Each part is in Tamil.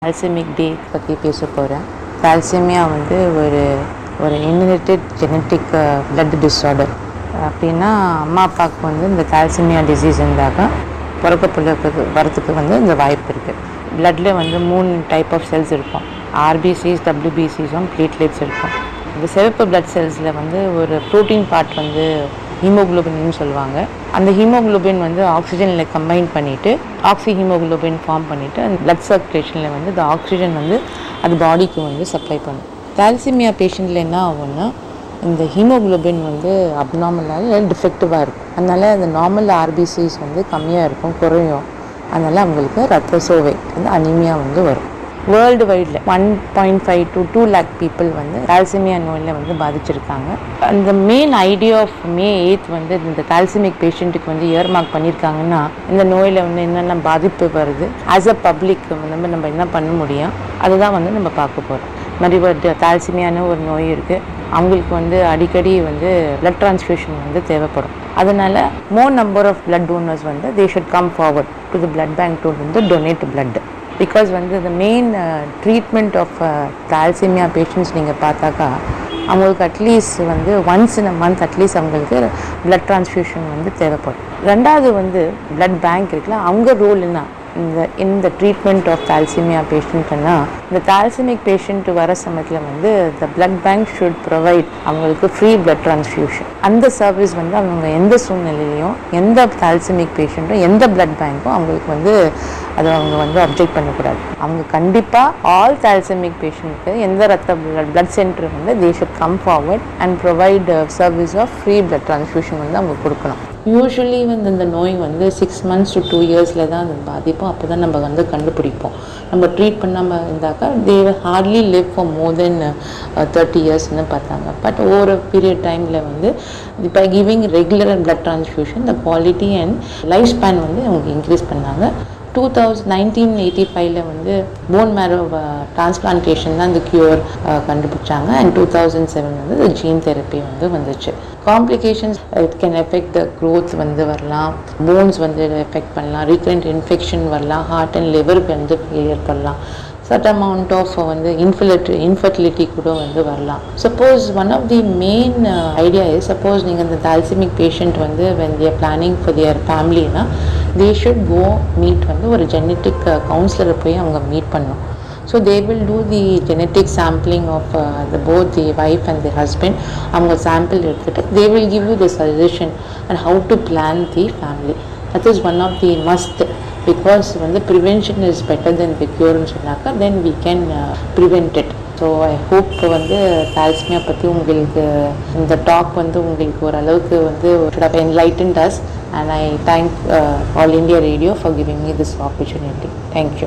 கால்சிமிக் டே பற்றி பேச போகிறேன் கால்சியமியா வந்து ஒரு ஒரு இன்ஹெரிட்டட் ஜெனட்டிக் பிளட் டிஸார்டர் அப்படின்னா அம்மா அப்பாவுக்கு வந்து இந்த கால்சிமியா டிசீஸ் இருந்தாக்கா பிறக்க பிள்ளைக்கு வரத்துக்கு வந்து இந்த வாய்ப்பு இருக்குது பிளட்டில் வந்து மூணு டைப் ஆஃப் செல்ஸ் இருக்கும் ஆர்பிசிஸ் டபிள்யூபிசிஸும் பிளேட்லெட்ஸ் இருக்கும் இந்த சிவப்பு பிளட் செல்ஸில் வந்து ஒரு ப்ரோட்டீன் பார்ட் வந்து ஹீமோகுளோபின்னு சொல்லுவாங்க அந்த ஹீமோகுளோபின் வந்து ஆக்சிஜனில் கம்பைன் பண்ணிவிட்டு ஆக்சி ஹீமோகுளோபின் ஃபார்ம் பண்ணிவிட்டு அந்த பிளட் சர்க்குலேஷனில் வந்து இந்த ஆக்சிஜன் வந்து அது பாடிக்கு வந்து சப்ளை பண்ணும் கால்சிமியா பேஷண்ட்டில் என்ன ஆகும்னா இந்த ஹீமோகுளோபின் வந்து அப்நார்மலாக டிஃபெக்டிவாக இருக்கும் அதனால் அந்த நார்மல் ஆர்பிசிஸ் வந்து கம்மியாக இருக்கும் குறையும் அதனால் அவங்களுக்கு ரத்த சோகை வந்து அனிமியா வந்து வரும் வேர்ல்டு வைடில் one point five to two lakh people வந்து கால்சிமியா நோயில் வந்து பாதிச்சிருக்காங்க அந்த main idea of May eighth வந்து இந்த கால்சிமிக் பேஷண்ட்டுக்கு வந்து இயர் மார்க் பண்ணியிருக்காங்கன்னா இந்த நோயில் வந்து என்னென்ன பாதிப்பு வருது ஆஸ் அ பப்ளிக் நம்ம நம்ம என்ன பண்ண முடியும் அதுதான் வந்து நம்ம பார்க்க போகிறோம் மாதிரி கால்சிமியான ஒரு நோய் இருக்குது அவங்களுக்கு வந்து அடிக்கடி வந்து பிளட் ட்ரான்ஸ்ஃபியூஷன் வந்து தேவைப்படும் அதனால more number of blood donors வந்து they should come forward to the blood bank to வந்து டொனேட் பிளட் பிகாஸ் வந்து த மெயின் ட்ரீட்மெண்ட் ஆஃப் கால்சிமியா பேஷண்ட்ஸ் நீங்கள் பார்த்தாக்கா அவங்களுக்கு அட்லீஸ்ட் வந்து once in a month at least அவங்களுக்கு பிளட் ட்ரான்ஸ்ஃபியூஷன் வந்து தேவைப்படும் ரெண்டாவது வந்து பிளட் பேங்க் இருக்குல்ல அவங்க ரோல் என்ன இந்த இந்த ட்ரீட்மெண்ட் ஆஃப் கால்சிமியா பேஷண்ட்னா இந்த கால்சிமிக் பேஷண்ட் வர சமயத்தில் வந்து the blood bank should provide அவங்களுக்கு ஃப்ரீ பிளட் ட்ரான்ஸ்ஃபியூஷன் அந்த சர்வீஸ் வந்து அவங்க எந்த சூழ்நிலையிலையும் எந்த கால்சிமிக் பேஷண்ட்டும் எந்த பிளட் பேங்க்கும் அவங்களுக்கு வந்து அதை அவங்க வந்து அப்ஜெக்ட் பண்ணக்கூடாது அவங்க கண்டிப்பாக ஆல் கால்சிமிக் பேஷண்ட்க்கு எந்த ரத்த பிளட் சென்டர் வந்து they should come forward and provide service of free blood transfusion வந்து அவங்க கொடுக்கணும் யூஸ்வலி வந்து இந்த நோய் வந்து சிக்ஸ் மந்த்ஸ் டு டூ இயர்ஸில் தான் அது பாதிப்போம் அப்போ தான் நம்ம வந்து கண்டுபிடிப்போம் நம்ம ட்ரீட் பண்ணாமல் இருந்தாக்கா they hardly live for more than thirty இயர்ஸ்னு பார்த்தாங்க பட் ஒவ்வொரு பீரியட் டைமில் வந்து இப்போ giving regular blood transfusion the quality and life span வந்து அவங்க இன்க்ரீஸ் பண்ணாங்க டூ தௌசண்ட் நைன்டீன் எயிட்டி ஃபைவ்ல வந்து போன் மேரோ டிரான்ஸ்பிளான்டேஷன் தான் இந்த க்யூர் கண்டுபிடிச்சாங்க அண்ட் டூ தௌசண்ட் செவன் வந்து இந்த ஜீன் தெரப்பி வந்து வந்துச்சு complications it can effect the growth வந்து வரலாம் போன்ஸ் வந்து எஃபெக்ட் பண்ணலாம் ரீக்ரண்ட் இன்ஃபெக்ஷன் வரலாம் ஹார்ட் அண்ட் லிவருக்கு வந்து ஃபெயிலியர் பண்ணலாம் சட் அமௌண்ட் ஆஃப் வந்து இன்ஃபிலிட்டி இன்ஃபர்டிலிட்டி கூட வந்து வரலாம் suppose one of the main idea is suppose நீங்கள் இந்த தால்சிமிக் பேஷண்ட் வந்து when their planning for their ஃபேமிலினா தே ஷுட் கோ மீட் வந்து ஒரு ஜெனட்டிக் கவுன்சிலரை போய் அவங்க மீட் பண்ணணும் so they will do the genetic sampling of the both the wife and the husband அவங்க சாம்பிள் எடுத்துகிட்டு they will give you the suggestion and how to plan the family that is one of the must because வந்து prevention is better then the க்யூர்னு சொன்னாக்கா then we can prevent it so I hope வந்து கால்சிமியா பற்றி உங்களுக்கு இந்த டாக் வந்து உங்களுக்கு ஓரளவுக்கு வந்து enlighten us and I thank All India Radio for giving me this opportunity thank you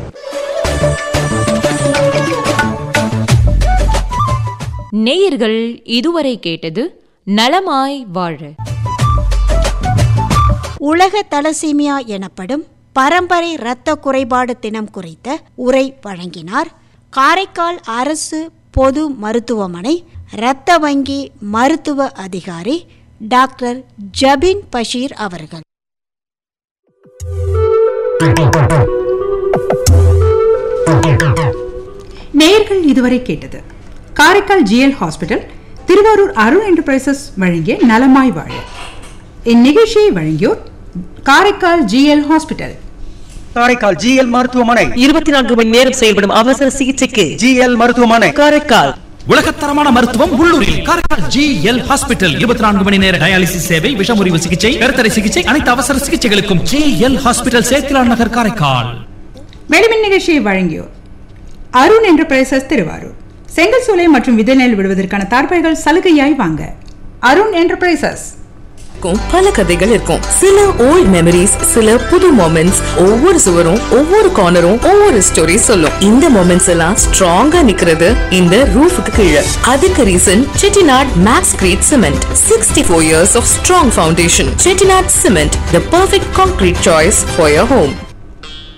நேயர்கள் இதுவரை கேட்டது நலமாய் வாழ உலக தலசீமியா எனப்படும் பரம்பரை இரத்த குறைபாடு தினம் குறித்த உரை வழங்கினார் காரைக்கால் அரசு பொது மருத்துவமனை இரத்த வங்கி மருத்துவ அதிகாரி டாக்டர் ஜபின் பஷீர் அவர்கள் நேயர்கள் இதுவரை கேட்டது Karaikal GL hospital Thiruvarur Arun enterprises வழங்கிய நலமாய் வாழ இந்நிகழ்ச்சியை வழங்கியோர் Karaikal GL hospital Karaikal GL மருத்துவமனை இருபத்தி நான்கு மணி நேரம் செயல்படும் அவசர சிகிச்சைக்கு ஜிஎல் மருத்துவமனை காரைக்கால் உலகத்தரமான மருத்துவம் உள்ளூரில் காரைக்கால் ஜி எல் ஹாஸ்பிட்டல் இருபத்தி நான்கு மணி நேர டயாலிசிஸ் சேவை விஷமுறிவு சிகிச்சை கருத்தடை சிகிச்சை அனைத்து அவசர சிகிச்சைகளுக்கும் ஜி எல் ஹாஸ்பிட்டல் சேத்திலான் நகர் காரைக்கால் வெளிமின் நிகழ்ச்சியை வழங்கியோர் அருண் என்டர்பிரைசஸ் திருவாரூர் செங்கல் சூளை மற்றும் விதைநெல் விடுவதற்கான தார்பாய்கள் சலுகையாய் வாங்க அருண் என்டர்பிரைசஸ் இருக்கும் பல கதைகள் இருக்கும் சில ஓல்ட் மெமரிஸ் சில புது மொமெண்ட்ஸ் ஒவ்வொரு சுவரும் ஒவ்வொரு கார்னரும் ஒவ்வொரு ஸ்டோரி சொல்லும் இந்த மொமெண்ட்ஸ் எல்லாம் ஸ்ட்ராங்கா நிக்கிறது இந்த ரூஃபுக்கு கீழே அதுக்கு reason Chettinad makes great cement sixty four years of strong foundation Chettinad cement the perfect concrete choice for your home